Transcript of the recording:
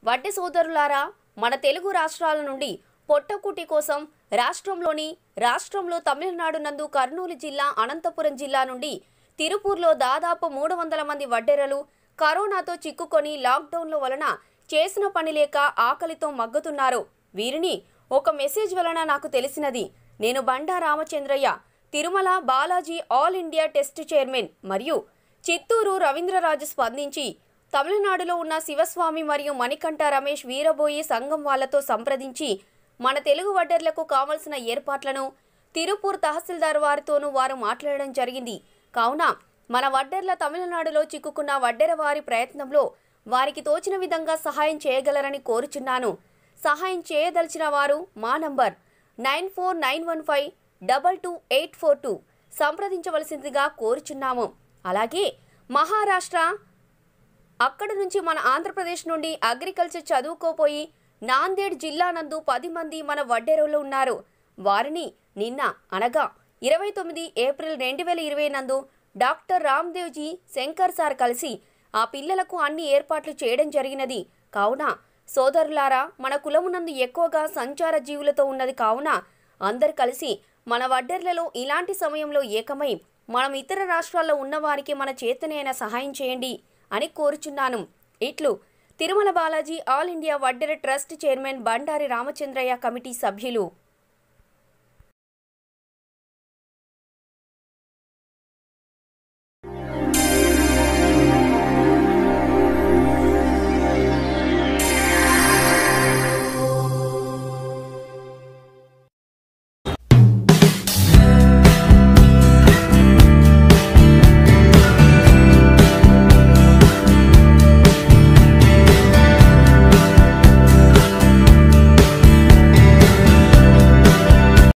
వడ్డె సోదరులారా మన తెలుగు రాష్ట్రాల నుండి పొట్టకుటి కోసం రాష్ట్రంలోని రాష్ట్రంలో తమిళనాడు నందు కర్నూలు జిల్లా అనంతపురం జిల్లా నుండి తిరుపూర్లో దాదాపు మూడు వందల మంది వడ్డెరలు కరోనాతో చిక్కుకొని లాక్డౌన్ల వలన చేసిన పని లేక ఆకలితో మగ్గుతున్నారు వీరిని ఒక మెసేజ్ వలన నాకు తెలిసినది నేను Banda Ramachandraiah Tirumala Balaji all India trust chairman మరియు చిత్తూరు రవీంద్రరాజు స్పందించి తమిళనాడులో ఉన్న శివస్వామి మరియు మణికంఠ రమేష్ వీరబోయి సంఘం వాళ్లతో సంప్రదించి మన తెలుగు వడ్డర్లకు కావలసిన ఏర్పాట్లను తిరుపూర్ తహసీల్దార్ వారితోనూ వారు మాట్లాడడం జరిగింది కావున మన వడ్డెర్ల తమిళనాడులో చిక్కుకున్న వడ్డెర వారి ప్రయత్నంలో వారికి తోచిన విధంగా సహాయం చేయగలరని కోరుచున్నాను సహాయం చేయదలిచిన వారు మా number nine four nine one five double two eight four two సంప్రదించవలసిందిగా కోరుచున్నాము అలాగే మహారాష్ట్ర అక్కడి నుంచి మన ఆంధ్రప్రదేశ్ నుండి అగ్రికల్చర్ చదువుకోపోయి నాందేడ్ జిల్లా నందు పది మంది మన వడ్డెరువులు ఉన్నారు వారిని నిన్న అనగా ఇరవై తొమ్మిది ఏప్రిల్ రెండు వేల ఇరవై నందు డాక్టర్ రామ్దేవ్జీ శంకర్ సార్ కలిసి ఆ పిల్లలకు అన్ని ఏర్పాట్లు చేయడం జరిగినది కావున సోదరులారా మన కులమునందు ఎక్కువగా సంచార జీవులతో ఉన్నది కావున అందరు కలిసి మన వడ్డెర్లలో ఇలాంటి సమయంలో ఏకమై మనం ఇతర రాష్ట్రాల్లో ఉన్నవారికి మన చేతనైన సహాయం చేయండి అని కోరుచున్నాను ఇట్లు Tirumala Balaji all India Vaddera trust chairman Bandari Ramachandraiah committee సభ్యులు